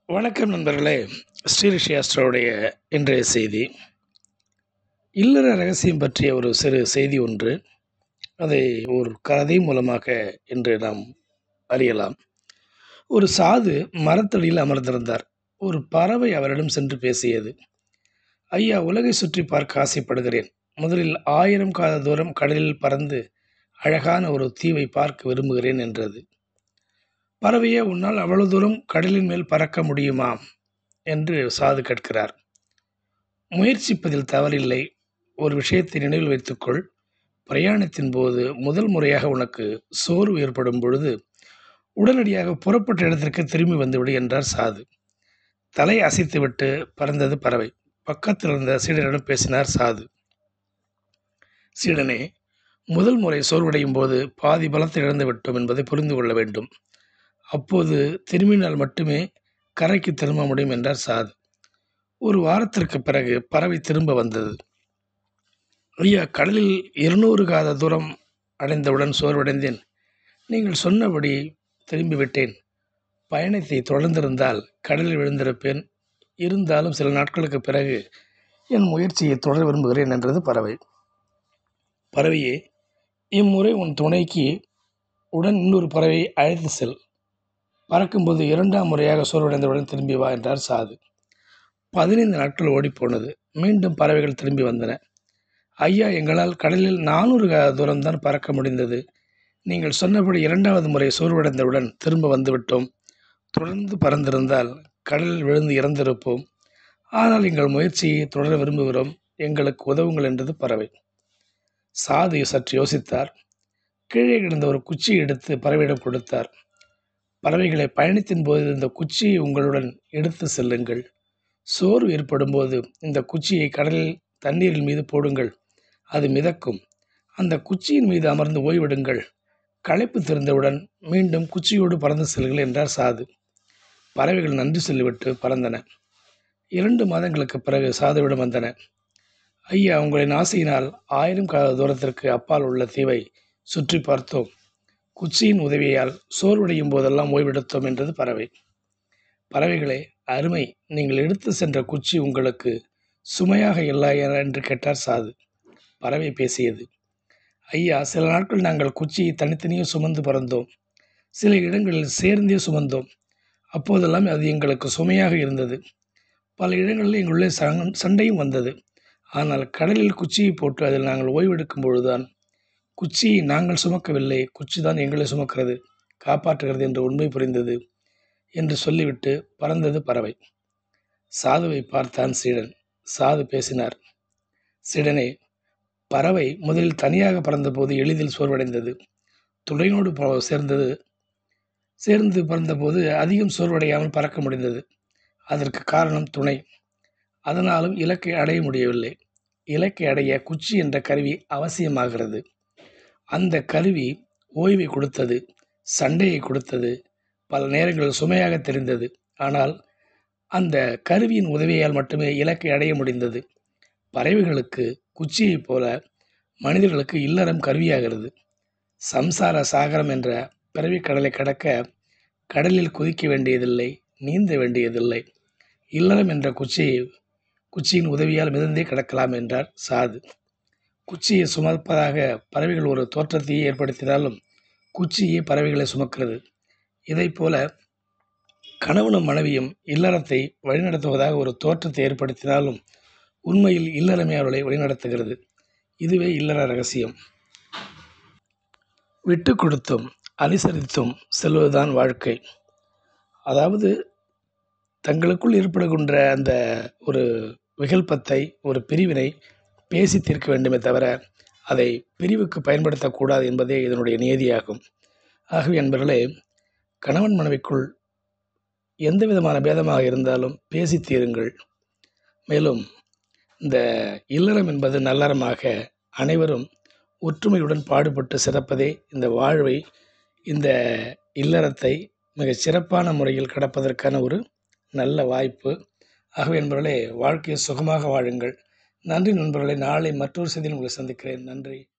வணக்கம் நண்பர்களே ஸ்ரீரிஷி ஆஸ்ட்ரோவுடைய இன்றைய செய்தி இல்லற ரகசியம் பற்றிய ஒரு சிறு செய்தி ஒன்று அதை ஒரு கதை மூலமாக இன்று நாம் அறியலாம் ஒரு சாது மரத்தடியில் அமர்ந்திருந்தார் ஒரு பறவை அவரிடம் சென்று பேசியது ஐயா உலகை சுற்றி பார்க்க ஆசைப்படுகிறேன் முதலில் ஆயிரம் காத தூரம் கடலில் பறந்து அழகான ஒரு தீவை பார்க்க விரும்புகிறேன் என்றது பறவையே உன்னால் அவ்வளவு தூரம் கடலின் மேல் பறக்க முடியுமா என்று சாது கேட்கிறார் முயற்சிப்பதில் தவறில்லை ஒரு விஷயத்தை நினைவில் வைத்துக்கொள் பிரயாணத்தின் போது முதல் முறையாக உனக்கு சோர்வு ஏற்படும் பொழுது உடனடியாக புறப்பட்ட இடத்திற்கு திரும்பி வந்துவிடு என்றார் சாது தலை அசைத்துவிட்டு பறந்தது பறவை பக்கத்தில் இருந்த சீடனிடம் பேசினார் சாது சீடனே முதல் முறை சோர்வடையும் போது பாதி பலத்தை இழந்து விட்டோம் என்பதை புரிந்து கொள்ள வேண்டும் அப்போது திரும்பினால் மட்டுமே கரைக்கு திரும்ப முடியும் என்றார் சாது ஒரு வாரத்திற்கு பிறகு பறவை திரும்ப வந்தது ஐயா கடலில் இருநூறு காத தூரம் அடைந்தவுடன் சோர்வடைந்தேன் நீங்கள் சொன்னபடி திரும்பிவிட்டேன் பயணத்தை தொடர்ந்திருந்தால் கடலில் விழுந்திருப்பேன் இருந்தாலும் சில நாட்களுக்கு பிறகு என் முயற்சியை தொடர விரும்புகிறேன் என்றது பறவை பறவையே இம்முறை உன் துணைக்கு உடன் இன்னொரு பறவையை அழைத்து செல் பறக்கும்போது இரண்டாம் முறையாக சோர்வடைந்தவுடன் திரும்பி வா என்றார் சாது பதினைந்து நாட்கள் ஓடிப்போனது மீண்டும் பறவைகள் திரும்பி வந்தன ஐயா எங்களால் கடலில் நானூறு தூரம்தான் பறக்க முடிந்தது நீங்கள் சொன்னபடி இரண்டாவது முறை சோர்வடைந்தவுடன் திரும்ப வந்துவிட்டோம் தொடர்ந்து பறந்திருந்தால் கடலில் விழுந்து இறந்திருப்போம் ஆனால் எங்கள் முயற்சியை தொடர விரும்புகிறோம் எங்களுக்கு உதவுங்கள் என்றது பறவை சாது சற்று யோசித்தார் கீழே கிடந்த ஒரு குச்சியை எடுத்து பறவையிடம் கொடுத்தார் பறவைகளை பயணத்தின் போது இந்த குச்சியை உங்களுடன் எடுத்து செல்லுங்கள் சோர்வு ஏற்படும் போது இந்த குச்சியை கடலில் தண்ணீரின் மீது போடுங்கள் அது மிதக்கும் அந்த குச்சியின் மீது அமர்ந்து ஓய்விடுங்கள் களைப்பு திறந்தவுடன் மீண்டும் குச்சியோடு பறந்து செல்லுங்கள் என்றார் சாது பறவைகள் நன்றி சொல்லிவிட்டு பறந்தன இரண்டு மாதங்களுக்கு பிறகு சாதுவிடம் வந்தன ஐயா உங்களின் ஆசையினால் ஆயிரம் கால தூரத்திற்கு அப்பால் உள்ள தீவை சுற்றி பார்த்தோம் குச்சியின் உதவியால் சோர்வடையும் போதெல்லாம் ஓய்வெடுத்தோம் என்றது பறவை பறவைகளே அருமை நீங்கள் எடுத்து சென்ற குச்சி உங்களுக்கு சுமையாக இல்லையா என்று கேட்டார் சாது பறவை பேசியது ஐயா சில நாட்கள் நாங்கள் குச்சியை தனித்தனியே சுமந்து பறந்தோம் சில இடங்களில் சேர்ந்தே சுமந்தோம் அப்போதெல்லாம் அது எங்களுக்கு சுமையாக இருந்தது பல இடங்களில் எங்களுள்ளே சண்டையும் வந்தது ஆனால் கடலில் குச்சியை போட்டு அதில் நாங்கள் ஓய்வெடுக்கும் பொழுதுதான் குச்சியை நாங்கள் சுமக்கவில்லை குச்சி தான் எங்களை சுமக்கிறது காப்பாற்றுகிறது என்ற உண்மை புரிந்தது என்று சொல்லிவிட்டு பறந்தது பறவை சாதுவை பார்த்தான் சீடன் சாது பேசினார் சீடனே பறவை முதலில் தனியாக பறந்தபோது எளிதில் சோர்வடைந்தது துணையோடு சேர்ந்தது சேர்ந்து பறந்தபோது அதிகம் சோர்வடையாமல் பறக்க முடிந்தது அதற்கு காரணம் துணை அதனாலும் இலக்கை அடைய முடியவில்லை இலக்கை அடைய குச்சி என்ற கருவி அவசியமாகிறது அந்த கருவி ஓய்வை கொடுத்தது சண்டையை கொடுத்தது பல நேரங்களில் சுமையாக தெரிந்தது ஆனால் அந்த கருவியின் உதவியால் மட்டுமே இலக்கை அடைய முடிந்தது பறவைகளுக்கு குச்சியைப் போல மனிதர்களுக்கு இல்லறம் கருவியாகிறது சம்சார சாகரம் என்ற பிறவி கடலை கடக்க கடலில் குதிக்க வேண்டியதில்லை நீந்த வேண்டியதில்லை இல்லறம் என்ற குச்சியை குச்சியின் உதவியால் மிதந்தே கிடக்கலாம் என்றார் சாது குச்சியை சுமப்பதாக பறவைகள் ஒரு தோற்றத்தையே ஏற்படுத்தினாலும் குச்சியே பறவைகளை சுமக்கிறது இதை போல கணவனும் மனைவியும் இல்லறத்தை வழிநடத்துவதாக ஒரு தோற்றத்தை ஏற்படுத்தினாலும் உண்மையில் இல்லறமே அவர்களை வழிநடத்துகிறது இதுவே இல்லற ரகசியம் விட்டு கொடுத்தும் அனுசரித்தும் செல்வதுதான் வாழ்க்கை அதாவது தங்களுக்குள் ஏற்படுகின்ற அந்த ஒரு விகல்பத்தை ஒரு பிரிவினை பேசி தீர்க்க வேண்டுமே தவிர அதை பிரிவுக்கு பயன்படுத்தக்கூடாது என்பதே இதனுடைய நியதியாகும் ஆகவே என்பர்களே கணவன் மனைவிக்குள் எந்த விதமான பேதமாக இருந்தாலும் பேசி தீருங்கள் மேலும் இந்த இல்லறம் என்பது நல்லறமாக அனைவரும் ஒற்றுமையுடன் பாடுபட்டு சிறப்பதே இந்த வாழ்வை இந்த இல்லறத்தை மிக சிறப்பான முறையில் கடப்பதற்கான ஒரு நல்ல வாய்ப்பு ஆகவே என்பவர்களே வாழ்க்கையை சுகமாக வாழுங்கள் நன்றி நண்பர்களை நாளை மற்றொரு செய்தியில் உங்களை சந்திக்கிறேன் நன்றி